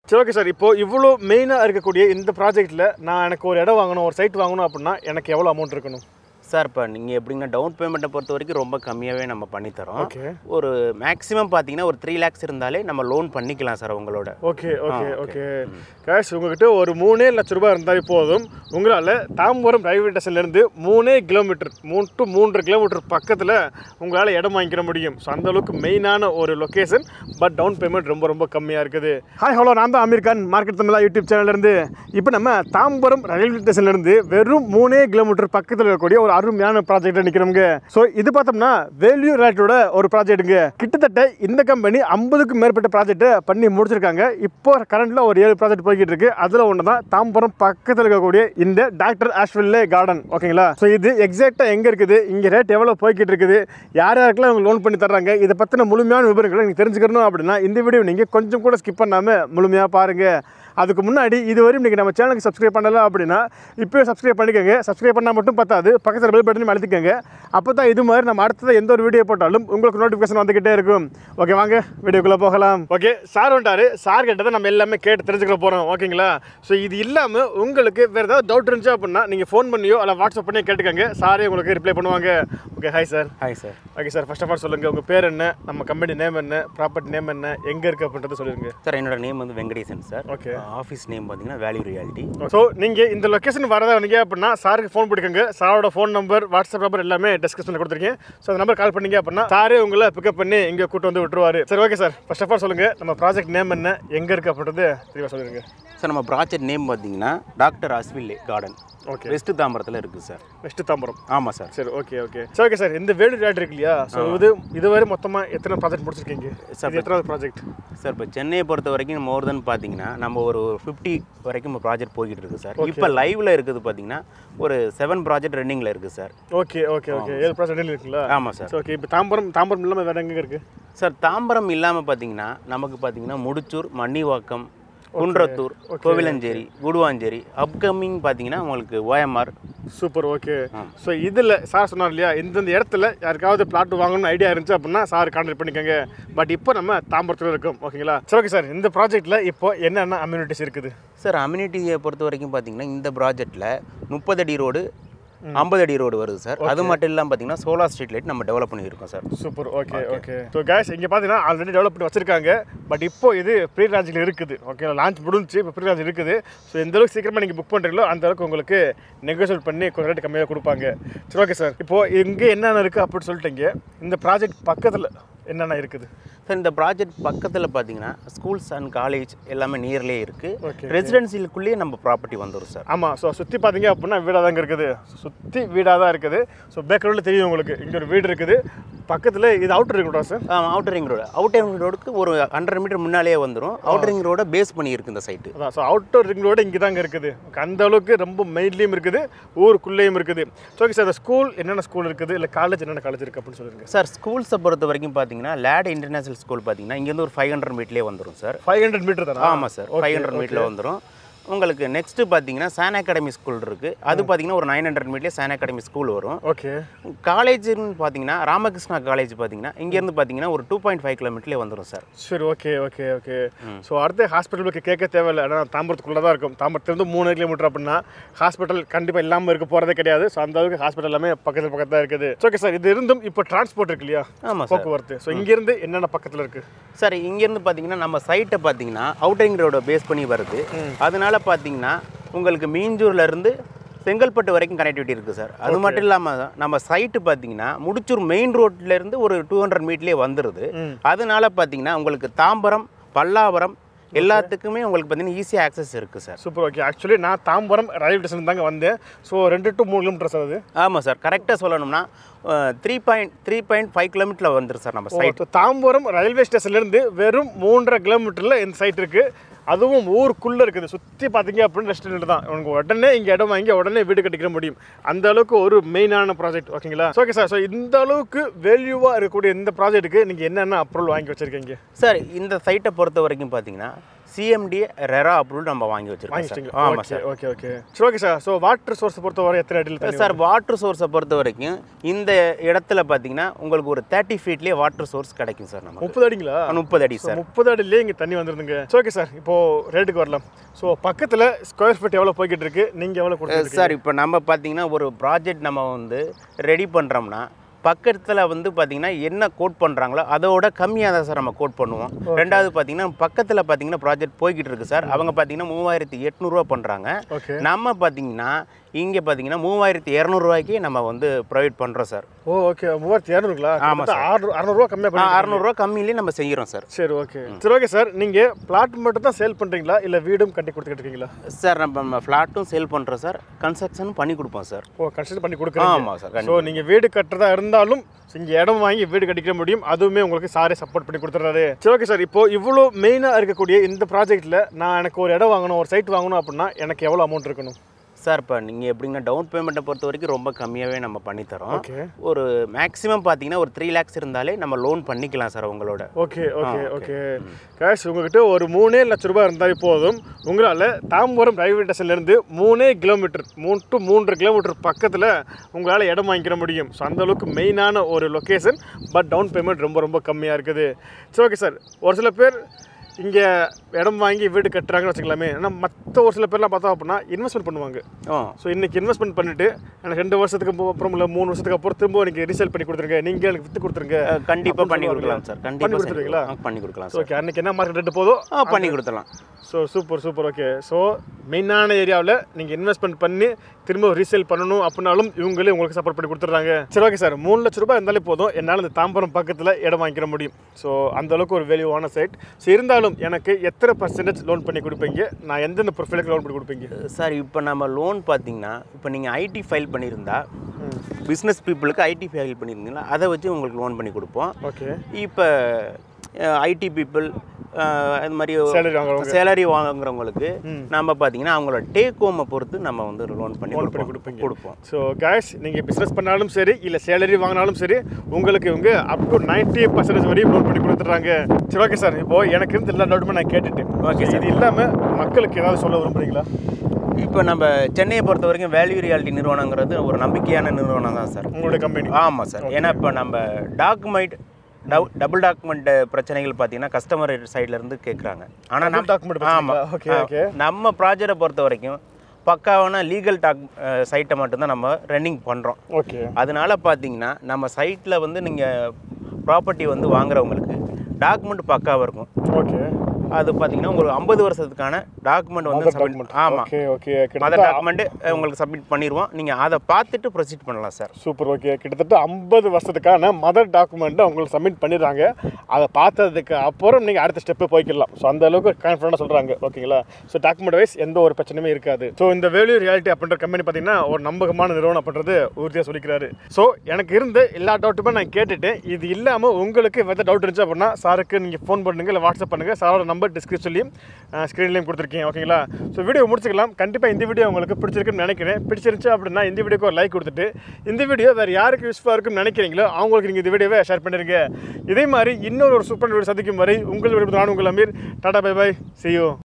சரி okay sir இப்போ இவ்வளோ மெயினாக இருக்கக்கூடிய இந்த ப்ராஜெக்ட்டில் நான் எனக்கு ஒரு இடம் வாங்கணும் ஒரு சைட் வாங்கணும் அப்படின்னா எனக்கு எவ்வளோ அமௌண்ட் இருக்கணும் சார் இப்போ நீங்கள் எப்படின்னா டவுன் பேமெண்ட்டை பொறுத்த வரைக்கும் ரொம்ப கம்மியாகவே நம்ம பண்ணித்தரோம் ஓகே ஒரு மேக்ஸிமம் பார்த்தீங்கன்னா ஒரு த்ரீ லேக்ஸ் இருந்தாலே நம்ம லோன் பண்ணிக்கலாம் சார் உங்களோட ஓகே ஓகே ஓகே கேஷ் உங்ககிட்ட ஒரு மூணே லட்ச ரூபாய் இருந்தாலே போதும் உங்களால் தாம்பரம் ரயில்வே ஸ்டேஷன்லேருந்து மூணே கிலோமீட்டர் மூணு டு மூன்று கிலோமீட்டர் பக்கத்தில் உங்களால் இடம் வாங்கிக்கிற முடியும் ஸோ அந்த அளவுக்கு மெயினான ஒரு லொக்கேஷன் பட் டவுன் பேமெண்ட் ரொம்ப ரொம்ப கம்மியாக இருக்குது ஹாய் ஹலோ நான் தான் அமீர் கான் மார்க்கெட் தமிழா யூடியூப் சேனல்லேருந்து இப்போ நம்ம தாம்பரம் ரயில்வே ஸ்டேஷன்லேருந்து வெறும் மூணே கிலோமீட்டர் பக்கத்தில் இருக்கக்கூடிய ஒரு அருமையான ப்ராஜெக்ட் நிற்கிறோங்க ஸோ இது பார்த்தோம்னா வேல்யூ ரிலேட்டோட ஒரு ப்ராஜெக்ட்டுங்க கிட்டத்தட்ட இந்த கம்பெனி ஐம்பதுக்கும் மேற்பட்ட ப்ராஜெக்ட்டை பண்ணி முடிச்சிருக்காங்க இப்போ கரண்ட்ல ஒரு ஏழு ப்ராஜெக்ட் போய்கிட்டு இருக்கு அதில் ஒன்று தான் தாம்பரம் பக்கத்தில் இருக்கக்கூடிய இந்த டாக்டர் ஆஷ்வில்லே கார்டன் ஓகேங்களா ஸோ இது எக்ஸாக்டாக எங்கே இருக்குது இங்கே ரேட் எவ்வளோ போய்கிட்டு இருக்குது யார் யாருக்கெல்லாம் இவங்க லோன் பண்ணி தர்றாங்க இதை பற்றின முழுமையான விவரங்களை நீங்கள் தெரிஞ்சுக்கணும் அப்படின்னா இந்த வீடியோ நீங்கள் கொஞ்சம் கூட ஸ்கிப் பண்ணாமல் முழுமையாக பாருங்கள் அதுக்கு முன்னாடி இதுவரையும் நீங்கள் நம்ம சேனலுக்கு சப்ஸ்கிரைப் பண்ணல அப்படின்னா இப்போயே சப்ஸ்கிரைப் பண்ணிக்கோங்க சப்ஸ்கிரைப் பண்ணால் மட்டும் பத்தாது பக்கத்தில் பெல் பட்டனையும் அழுத்திக்கோங்க அப்போ தான் இது மாதிரி நம்ம அடுத்தது எந்த ஒரு வீடியோ போட்டாலும் உங்களுக்கு நோட்டிஃபிகேஷன் வந்துக்கிட்டே இருக்கும் ஓகே வாங்க வீடியோக்குள்ளே போகலாம் ஓகே சார் வந்துட்டாரு சார் கிட்ட தான் நம்ம எல்லாமே கேட்டு தெரிஞ்சுக்க போகிறோம் ஓகேங்களா ஸோ இது இல்லாமல் உங்களுக்கு வேறு ஏதாவது டவுட் இருந்துச்சு அப்படின்னா நீங்கள் ஃபோன் பண்ணியோ இல்லை வாட்ஸ்அப் பண்ணியோ கேட்டுக்கோங்க சாரே உங்களுக்கு ரிப்ளை பண்ணுவாங்க okay hi sir hi sir okay sir first of all சொல்லுங்கள் உங்கள் பேர் என்ன நம்ம கம்பெனி நேம் என்ன ப்ராப்பர்ட்டி நேம் என்ன எங்கே இருக்குது அப்படின்றத சொல்லிடுங்க சார் என்னோட நேம் வந்து Venkatesan sir okay office name பார்த்தீங்கன்னா வேல்யூ ரியாலிட்டி ஸோ நீங்கள் இந்த லொக்கேஷன் வரதா வந்தீங்க அப்படின்னா சாருக்கு ஃபோன் பண்ணிக்கோங்க சாரோட ஃபோன் நம்பர் வாட்ஸ்அப் நம்பர் எல்லாமே டிஸ்கிரிப்ஷனில் கொடுத்துருக்கேன் ஸோ அந்த நம்பர் கால் பண்ணீங்க அப்படின்னா சாரே உங்களை பிக்கப் பண்ணி இங்கே கூட்டு வந்து விட்டுருவாரு சரி okay sir first of all சொல்லுங்கள் நம்ம ப்ராஜெக்ட் நேம் என்ன எங்கே இருக்குது அப்படின்றது தெளிவாக சொல்லிடுங்க சார் நம்ம ப்ராஜெக்ட் நேம் பார்த்தீங்கன்னா doctor Asheville garden okay west தாம்பரத்தில் இருக்குது சார் வெஸ்ட் தாம்பரம் ஆமாம் சார் சரி ஓகே ஓகே சரி ஓகே சார் இந்த வேடு ரேட் இருக்கு இல்லையா ஸோ இது இதுவரை மொத்தமாக எத்தனை ப்ராஜெக்ட் முடிச்சிருக்கீங்க Sir, இது எத்தனாவது ப்ராஜெக்ட் சார் இப்போ சென்னையை பொறுத்த வரைக்கும் மோர் தென் பார்த்தீங்கன்னா நம்ம ஒரு ஃபிஃப்டி வரைக்கும் ப்ராஜெக்ட் போய்கிட்டு இருக்கு சார் இப்போ லைவ்ல இருக்குது பார்த்தீங்கன்னா ஒரு செவன் ப்ராஜெக்ட் ரன்னிங்கில் இருக்குது சார் ஓகே ஓகே ஓகே ஏழு ப்ராஜெக்ட் இருக்குங்களா ஆமாம் சார் சரி ஓகே இப்போ தாம்பரம் தாம்பரம் இல்லாமல் வேறு எங்கே இருக்குது சார் தாம்பரம் இல்லாமல் பார்த்தீங்கன்னா நமக்கு பார்த்தீங்கன்னா முடிச்சூர் மன்னிவாக்கம் குன்றத்தூர் கோவிலஞ்சேரி குடுவாஞ்சேரி அப்கமிங் பார்த்தீங்கன்னா உங்களுக்கு ஓஎம்ஆர் சூப்பர் ஓகே ஸோ இதில் சார் சொன்னார் இல்லையா இந்தந்த இடத்துல யாருக்காவது பிளாட் வாங்கணும்னு ஐடியா இருந்துச்சு அப்படின்னா சார் கான்டாக்ட் பண்ணிக்கோங்க பட் இப்போ நம்ம தாம்பரத்தில் இருக்கோம் ஓகேங்களா சரி ஓகே சார் இந்த ப்ராஜெக்ட்டில் இப்போ என்னென்ன அம்யூனிட்டிஸ் இருக்குது சார் அம்யூனிட்டியை பொறுத்த வரைக்கும் பார்த்தீங்கன்னா இந்த ப்ராஜெக்ட்டில் முப்பது அடி ரோடு ஐம்பது அடி ரோடு வருது சார் அது மட்டும் இல்லாமல் பார்த்தீங்கன்னா சோலார் ஸ்ட்ரீட் லைட் நம்ம டெவலப் பண்ணியிருக்கோம் sir super okay okay so கேஸ் இங்கே பார்த்தீங்கன்னா ஆல்ரெடி டெவலப் பண்ணி வச்சிருக்காங்க பட் இப்போ இது ப்ரீ லான்ச்சில் இருக்குது ஓகே லான்ச் முடிஞ்சு இப்போ ப்ரீ லான்ச் இருக்குது ஸோ எந்த அளவுக்கு சீக்கிரமாக நீங்கள் புக் பண்ணுறீங்களோ அந்த அளவுக்கு உங்களுக்கு நெகோசியேட் பண்ணி கொஞ்சம் ரேட் கம்மியாக கொடுப்பாங்க சரி ஓகே சார் இப்போ இங்கே என்னென்ன இருக்குது அப்படின்னு சொல்லிட்டீங்க இந்த ப்ராஜெக்ட் பக்கத்தில் என்னென்ன இருக்குது சார் இந்த ப்ராஜெக்ட் பக்கத்தில் பார்த்தீங்கன்னா ஸ்கூல்ஸ் அண்ட் காலேஜ் எல்லாமே நியர்லேயே இருக்குது Okay. ரெசிடென்சியலுக்குள்ளேயே நம்ம ப்ராப்பர்ட்டி வந்துடும் சார் ஆமாம் ஸோ சுற்றி பார்த்தீங்க அப்படின்னா வீடாக தாங்க இருக்குது சுற்றி வீடாக தான் இருக்குது ஸோ பேக்ரவுண்டில் தெரியும் உங்களுக்கு இங்கே ஒரு வீடு இருக்குது பக்கத்தில் இது அவுட்டர் இருக்குடா sir outer ring road outer ring ரோடுக்கு ஒரு ஹண்ட்ரட் மீட்டர் முன்னாலேயே வந்துடும் அவுட்டர் ரிங் ரோட பேஸ் பண்ணியிருக்கு இந்த சைட்டு அதான் ஸோ அவுட்டர் ரிங் ரோடு இங்கே தாங்க இருக்குது அந்த அளவுக்கு ரொம்ப மெயின்லேயும் இருக்குது ஊருக்குள்ளேயும் இருக்குது ஸோ ஓகே சார் ஸ்கூல் என்னென்ன ஸ்கூல் இருக்குது இல்லை காலேஜ் என்னென்ன காலேஜ் இருக்குது அப்படின்னு சொல்லுங்க சார் ஸ்கூல்ஸை பொறுத்த வரைக்கும் பார்த்தீங்கன்னா லேட் இன்டர்நேஷனல் ஸ்கூல் பார்த்தீங்கன்னா இங்கேருந்து ஒரு ஃபைவ் ஹண்ட்ரட் மீட்லேயே வந்துடும் சார் ஃபைவ் ஹண்ட்ரட் மீட்டர் தானே ஆமாம் சார் ஃபைவ் ஹண்ட்ரட் மீட்டரில் வந்துடும் உங்களுக்கு நெக்ஸ்ட்டு பார்த்தீங்கன்னா சான் அகாடமி ஸ்கூல் இருக்குது அது பார்த்தீங்கன்னா ஒரு நைன் ஹண்ட்ரட் மீட்லேயே சான் அகாடமி ஸ்கூல் வரும் ஓகே காலேஜ்னு பார்த்தீங்கன்னா ராமகிருஷ்ணா காலேஜ் பார்த்தீங்கன்னா இங்கேருந்து பார்த்தீங்கன்னா ஒரு டூ பாயிண்ட் ஃபைவ் கிலோமீட்டர்லேயே வந்துடும் சார் சரி ஓகே ஓகே ஓகே ஸோ அடுத்து ஹாஸ்பிட்டலுக்கு கேட்க தேவையில்லை ஏன்னா தாம்பரத்துக்குள்ளே தான் இருக்கும் தாம்பரத்துலேருந்து மூணு கிலோமீட்டர் அப்படின்னா ஹாஸ்பிட்டல் கண்டிப்பாக இல்லாமல் இருக்க போகிறதே கிடையாது ஸோ அந்த அளவுக்கு ஹாஸ்பிட்டல் எல்லாமே பக்கத்தில் பக்கத்தில் தான் இருக்குது ஓகே சார் இது இருந்தும் இப்போ டிரான்ஸ்போர்ட் இருக்கு இல்லையா ஆமாம் சார் போக்குவரத்து ஸோ இங்கேருந்து என்னென்ன பக்கத்தில் இருக்குது சார் இங்கேருந்து பார்த்தீங்கன்னா நம்ம சைட்டை பார்த்தீங்கன்னா அவுட்டரிங் ரோட பேஸ் பண்ணி வருது அதனால பார்த்தீங்கன்னா உங்களுக்கு மீஞ்சூர்ல இருந்து செங்கல்பட்டு வரைக்கும் கனெக்டிவிட்டி இருக்குது சார் அது மட்டும் இல்லாமல் நம்ம சைட்டு பார்த்தீங்கன்னா முடிச்சூர் மெயின் ரோட்லேருந்து ஒரு டூ ஹண்ட்ரட் மீட்லேயே வந்துடுது அதனால பார்த்தீங்கன்னா உங்களுக்கு தாம்பரம் பல்லாவரம் எல்லாத்துக்குமே உங்களுக்கு பார்த்தீங்கன்னா ஈஸியாக ஆக்சஸ் இருக்குது சார் சூப்பர் ஓகே ஆக்சுவலி நான் தாம்பரம் ரயில்வே ஸ்டேஷன் தாங்க வந்தேன் ஸோ ரெண்டு டு மூணு கிலோமீட்டர்ஸ் ஆகுது ஆமாம் சார் கரெக்டாக சொல்லணும்னா three point three point five கிலோமீட்டரில் வந்துடும் சார் நம்ம சைட் So, தாம்பரம் ரயில்வே ஸ்டேஷன்லேருந்து வெறும் மூன்றரை கிலோமீட்டரில் இந்த சைட் இருக்குது அதுவும் ஊருக்குள்ளே இருக்குது சுற்றி பார்த்தீங்க அப்படின்னு ரெஸ்டாரண்ட் தான் உனக்கு உடனே இங்கே இடம் வாங்கி உடனே வீடு கட்டிக்கிற முடியும் அந்த அளவுக்கு ஒரு மெயினான ப்ராஜெக்ட் ஓகேங்களா ஓகே சார் ஸோ இந்த அளவுக்கு வேல்யூவாக இருக்கக்கூடிய இந்த ப்ராஜெக்ட்டுக்கு நீங்கள் என்னென்ன அப்ரூவல் வாங்கி வச்சுருக்கீங்க சார் இந்த சைட்டை பொறுத்த வரைக்கும் பார்த்தீங்கன்னா சிஎம்டி ரெரா அப்ரூவல் நம்ம வாங்கி வச்சிருக்கோம் சார் வாங்கிச்சிங்க ஆமாம் ஓகே சார் ஓகே ஓகே சரி ஓகே சார் ஸோ வாட்டர் சோர்ஸை பொறுத்தவரை எத்தனை அடியில் தண்ணி சார் வாட்டர் சோர்ஸை பொறுத்த வரைக்கும் இந்த இடத்துல பார்த்தீங்கன்னா உங்களுக்கு ஒரு தேர்ட்டி ஃபீட்லேயே வாட்டர் சோர்ஸ் கிடைக்கும் சார் நமக்கு முப்பது அடிங்களா முப்பது அடி சார் முப்பது அடியிலே இங்கே தண்ணி வந்துருந்துங்க ஓகே சார் இப்போ ரேட்டுக்கு வரலாம் ஸோ பக்கத்தில் ஸ்கொயர் ஃபீட் எவ்வளோ போய்கிட்டு இருக்கு நீங்கள் எவ்வளோ கொடுத்துருக்கீங்க சார் இப்போ நம்ம பார்த்தீங்கன்னா ஒரு ப்ராஜெக்ட் நம்ம வந்து ரெடி பண்ணுறோம்னா பக்கத்தில் வந்து பார்த்தீங்கன்னா என்ன கோட் பண்ணுறாங்களோ அதோட கம்மியாக தான் சார் நம்ம கோட் பண்ணுவோம் ரெண்டாவது பார்த்தீங்கன்னா பக்கத்தில் பார்த்தீங்கன்னா ப்ராஜெக்ட் போய்கிட்டு இருக்கு சார் அவங்க பார்த்தீங்கன்னா மூவாயிரத்தி எட்நூறுரூவா பண்ணுறாங்க ஓகே நம்ம பார்த்தீங்கன்னா இங்கே பார்த்தீங்கன்னா மூவாயிரத்தி இரநூறுவாய்க்கு நம்ம வந்து ப்ரொவைட் பண்ணுறோம் சார் ஓ ஓகே மூவாயிரத்தி இரநூறுங்களா ஆமா ஆமாம் ஆறு அறநூறுவா கம்மியாக பண்ணி அறநூறுவா கம்மியிலே நம்ம செய்கிறோம் சார் சரி ஓகே சரி ஓகே சார் நீங்கள் பிளாட் மட்டும் தான் சேல் பண்ணுறீங்களா இல்லை வீடும் கட்டி கொடுத்துக்கிட்டு இருக்கீங்களா சார் நம்ம நம்ம ஃப்ளாட்டும் சேல் பண்ணுறோம் சார் கன்ஸ்ட்ரக்ஷனும் பண்ணி கொடுப்போம் சார் ஓ கன்ஸ்ட்ரக்ட் பண்ணி கொடுக்குறீங்க ஆமாம் சார் ஸோ நீங்கள் வீடு கட்டுறதா இருந்தாலும் இங்கே இடம் வாங்கி வீடு கட்டிக்க முடியும் அதுவுமே உங்களுக்கு சாரே சப்போர்ட் பண்ணி கொடுத்துறாரு சரி ஓகே சார் இப்போ இவ்வளோ மெயினாக இருக்கக்கூடிய இந்த ப்ராஜெக்ட்டில் நான் எனக்கு ஒரு இடம் வாங்கணும் ஒரு சைட் வாங்கணும் அப்படின்னா எனக்கு எவ்வளோ அமௌண்ட் இருக்கணும் சார் இப்போ நீங்கள் எப்படின்னா டவுன் பேமெண்ட்டை பொறுத்த வரைக்கும் ரொம்ப கம்மியாகவே நம்ம பண்ணித்தரோம் ஓகே ஒரு மேக்ஸிமம் பார்த்தீங்கன்னா ஒரு த்ரீ லேக்ஸ் இருந்தாலே நம்ம லோன் பண்ணிக்கலாம் சார் உங்களோட ஓகே ஓகே ஓகே கேஷ் உங்ககிட்ட ஒரு மூணே லட்ச ரூபாய் இருந்தாலே போதும் உங்களால் தாம்பரம் ரயில்வே ஸ்டேஷன்லேருந்து மூணே கிலோமீட்டர் மூணு டு மூன்று கிலோமீட்டர் பக்கத்தில் உங்களால் இடம் வாங்கிக்கிற முடியும் ஸோ அந்த அளவுக்கு மெயினான ஒரு லொக்கேஷன் பட் டவுன் பேமெண்ட் ரொம்ப ரொம்ப கம்மியாக இருக்குது சரி ஓகே சார் ஒரு சில பேர் இங்கே இடம் வாங்கி வீடு கட்டுறாங்கன்னு வச்சுக்கலாமே ஆனால் மற்ற ஒரு சில பேர்லாம் பார்த்தோம் அப்படின்னா இன்வெஸ்ட்மெண்ட் பண்ணுவாங்க ஓ ஸோ இன்னைக்கு இன்வெஸ்ட்மெண்ட் பண்ணிட்டு எனக்கு ரெண்டு வருஷத்துக்கு அப்பு- அப்புறம் இல்லை மூணு வருஷத்துக்கு அப்புறம் திரும்ப எனக்கு ரீசேல் பண்ணி கொடுத்துருங்க நீங்கள் எனக்கு விற்று கொடுத்துருங்க கண்டிப்பாக பண்ணி அப்படின்னு கொடுக்கலாம் சார் பண்ணி கண்டிப்பாக கொடுத்துருவீங்களா? பண்ணி கொடுக்கலாம் சார் ஓகே அன்னைக்கு என்ன மார்க்கெட் ரேட்டு போதோ ஆ பண்ணி கொடுத்துடலாம் so super super okay so மெயினான ஏரியாவில் நீங்கள் இன்வெஸ்ட்மெண்ட் பண்ணி திரும்ப ரீசேல் பண்ணணும் அப்படின்னாலும் இவங்களே உங்களுக்கு சப்போர்ட் பண்ணி கொடுத்துட்றாங்க சரி ஓகே சார் மூணு லட்ச ரூபாய் இருந்தாலே போதும் என்னால் இந்த தாம்பரம் பக்கத்தில் இடம் வாங்கிக்கிற முடியும் ஸோ அந்த அளவுக்கு ஒரு வேல்யூவான சைட் ஸோ இருந்தாலும் எனக்கு எத்தனை பர்சன்டேஜ் லோன் பண்ணி கொடுப்பீங்க நான் எந்தெந்த ப்ரொஃபைலுக்கு லோன் பண்ணி கொடுப்பீங்க சார் இப்போ நம்ம லோன் பார்த்தீங்கன்னா இப்போ நீங்கள் ஐடி ஃபைல் பண்ணியிருந்தா பிஸ்னஸ் பீப்புளுக்கு ஐடி ஃபைல் பண்ணியிருந்தீங்களா அதை வச்சு உங்களுக்கு லோன் பண்ணி கொடுப்போம் ஓகே இப்போ ஐடி பீப்புள் அது மாதிரி சேலரி வாங்குறவங்க சேலரி வாங்குறவங்களுக்கு ம். நம்ம பார்த்தீங்கன்னா அவங்களோட டேக் ஹோமை பொறுத்து நம்ம வந்து லோன் பண்ணி Loan பண்ணி கொடுப்போம் கொடுப்பீங்க. கொடுப்போம் ஸோ கேஷ் நீங்கள் பிஸ்னஸ் பண்ணாலும் சரி இல்லை சேலரி வாங்கினாலும் சரி உங்களுக்கு இவங்க அப் டு நைன்ட்டி பர்சன்டேஜ் வரையும் லோன் பண்ணி கொடுத்துட்றாங்க சரி ஓகே சார் இப்போ எனக்கு இருந்த எல்லா டவுட்டுமே நான் கேட்டுட்டேன் Okay, ஓகே இது இல்லாமல் மக்களுக்கு ஏதாவது சொல்ல விரும்புறீங்களா இப்போ நம்ம சென்னையை பொறுத்த வரைக்கும் வேல்யூ ரியாலிட்டி நிறுவனங்கிறது ஒரு நம்பிக்கையான நிறுவனம் தான் சார் உங்களுடைய கம்பெனி ஆமாம் சார் ஏன்னா இப்போ நம்ம டாக்குமெண்ட் டபுள் டாக்குமெண்ட் பிரச்சனைகள் பார்த்தீங்கன்னா கஸ்டமர் சைட்லேருந்து கேட்குறாங்க ஆனால் Double document பிரச்சனைங்களா? Okay, okay. நம்ம ப்ராஜெக்டை பொறுத்த வரைக்கும் பக்காவான லீகல் டாக் சைட்டை மட்டும்தான் நம்ம ரன்னிங் பண்ணுறோம் ஓகே அதனால பார்த்தீங்கன்னா நம்ம சைட்டில் வந்து நீங்கள் ப்ராப்பர்ட்டி வந்து வாங்குறவங்களுக்கு டாக்குமெண்ட் பக்காவாக இருக்கும் ஓகே அது பார்த்தீங்கன்னா உங்களுக்கு ஐம்பது வருஷத்துக்கான டாக்குமெண்ட் வந்து சப்மிட் ஆமாம் ஓகே ஓகே மதர் டாக்குமெண்ட் உங்களுக்கு சப்மிட் பண்ணிடுவோம் நீங்கள் அதை பார்த்துட்டு ப்ரொசீட் பண்ணலாம் சார் சூப்பர் ஓகே கிட்டத்தட்ட ஐம்பது வருஷத்துக்கான மதர் டாக்குமெண்ட்டை உங்களுக்கு சப்மிட் பண்ணிடுறாங்க அதை பார்த்ததுக்கு அப்புறம் நீங்கள் அடுத்த ஸ்டெப்பு போய்க்கலாம் ஸோ அந்த அளவுக்கு கான்ஃபிடண்டாக சொல்கிறாங்க ஓகேங்களா ஸோ டாக்குமெண்ட் வைஸ் எந்த ஒரு பிரச்சனையுமே இருக்காது ஸோ இந்த வேல்யூ ரியாலிட்டி அப்படின்ற கம்பெனி பார்த்தீங்கன்னா ஒரு நம்பகமான நிறுவனம் அப்படின்றது உறுதியாக சொல்லிக்கிறாரு ஸோ எனக்கு இருந்த எல்லா டவுட்டுமே நான் கேட்டுட்டேன் இது இல்லாமல் உங்களுக்கு எதாவது டவுட் இருந்துச்சு அப்படின்னா சாருக்கு நீங்கள் ஃபோன் பண்ணுங்க இல்லை வாட்ஸ்அப் பண்ணுங்கள் சாரோட நம்பர் டிஸ்கிரிப்ஷன்லையும் ஸ்க்ரீன்லையும் கொடுத்துருக்கேன் ஓகேங்களா ஸோ வீடியோ முடிச்சுக்கலாம் கண்டிப்பாக இந்த வீடியோ உங்களுக்கு பிடிச்சிருக்குன்னு நினைக்கிறேன் பிடிச்சிருந்துச்சு அப்படின்னா இந்த வீடியோக்கு ஒரு லைக் கொடுத்துட்டு இந்த வீடியோ வேறு யாருக்கு யூஸ்ஃபுல்லாக இருக்குன்னு நினைக்கிறீங்களோ அவங்களுக்கு நீங்கள் இந்த வீடியோவை ஷேர் பண்ணிருங்க இதே மாதிரி இன்னொரு ஒரு சூப்பர் வீடியோ சந்திக்கும் வரை உங்கள் வீடு நான் உங்கள் அமீர் டாடா பை பை see you